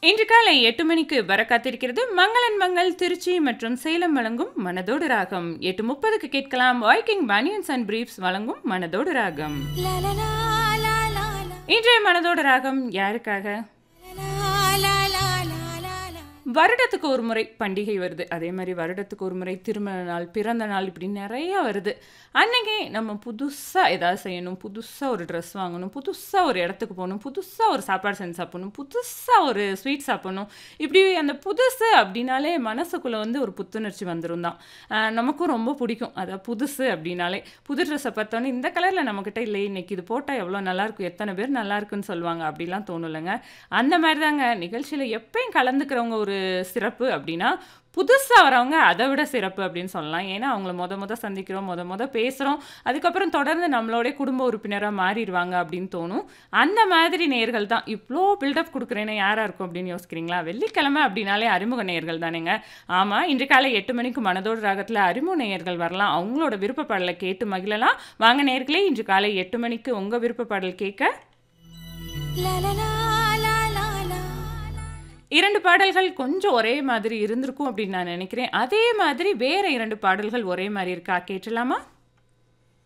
இன்று காலை எட்டு மணிக்கு வர காத்திருக்கிறது மங்களன் மங்கள் திருச்சி மற்றும் சேலம் வழங்கும் மனதோடு ராகம் எட்டு முப்பதுக்கு கேட்கலாம் வாய்க்கிங் பனியன்ஸ் அண்ட் பிரீப்ஸ் வழங்கும் மனதோடு ராகம் La la la la la la இன்றைய மனதோடு ராகம் யாருக்காக la la la la la la வருடத்துக்கு ஒரு முறை பண்டிகை வருது அதே மாதிரி வருடத்துக்கு ஒரு முறை திருமண நாள் பிறந்த நாள் இப்படி நிறைய வருது அன்னைக்கு நம்ம புதுசாக ஏதாவது செய்யணும் புதுசாக ஒரு ட்ரெஸ் வாங்கணும் புதுசாக ஒரு இடத்துக்கு போகணும் புதுசாக ஒரு சாப்பாடு செஞ்சு சாப்பிடணும் புதுசாக ஒரு ஸ்வீட் சாப்பிடணும் இப்படி அந்த புதுசு அப்படின்னாலே மனசுக்குள்ளே வந்து ஒரு புத்துணர்ச்சி வந்துடும் தான் ஆஹ் நமக்கும் ரொம்ப பிடிக்கும் அதான் புதுசு அப்படின்னாலே புது ட்ரெஸ்ஸை பார்த்தோன்னே இந்த கலரில் நம்மக்கிட்ட இல்லை இன்னைக்கு இது போட்டால் எவ்வளோ நல்லாயிருக்கும் எத்தனை பேர் நல்லா இருக்குன்னு சொல்லுவாங்க அப்படிலாம் தோணுலங்க அந்த மாதிரி தாங்க நிகழ்ச்சியில் எப்பயும் கலந்துக்கிறவங்க ஒரு சிறப்பு அப்படின்னா புதுசாக வரவங்க அதை விட சிறப்பு அப்படின்னு சொல்லலாம் ஏன்னா அவங்கள மொத மொத சந்திக்கிறோம் மொத மொத பேசுகிறோம் அதுக்கப்புறம் தொடர்ந்து நம்மளோட குடும்ப உறுப்பினராக மாறிடுவாங்க அப்படின்னு தோணும் அந்த மாதிரி நேர்கள் தான் இவ்வளோ பில்டப் கொடுக்குறேன்னு யாராக இருக்கும் அப்படின்னு யோசிக்கிறீங்களா வெள்ளிக்கிழமை அப்படின்னாலே அறிமுக நேயர்கள் தானேங்க ஆமாம் இன்று காலை எட்டு மணிக்கு மனதோடு ராகத்தில் அறிமுக நேயர்கள் வரலாம் அவங்களோட விருப்ப பாடலை கேட்டு மகிழலாம் வாங்க நேர்களே இன்று காலை எட்டு மணிக்கு உங்கள் விருப்ப பாடல் கேட்க la la la la la la இரண்டு பாடல்கள் கொஞ்சம் ஒரே மாதிரி இருந்திருக்கும் அப்படின்னு நான் நினைக்கிறேன் அதே மாதிரி வேற இரண்டு பாடல்கள் ஒரே மாதிரி இருக்கா கேட்டலாமா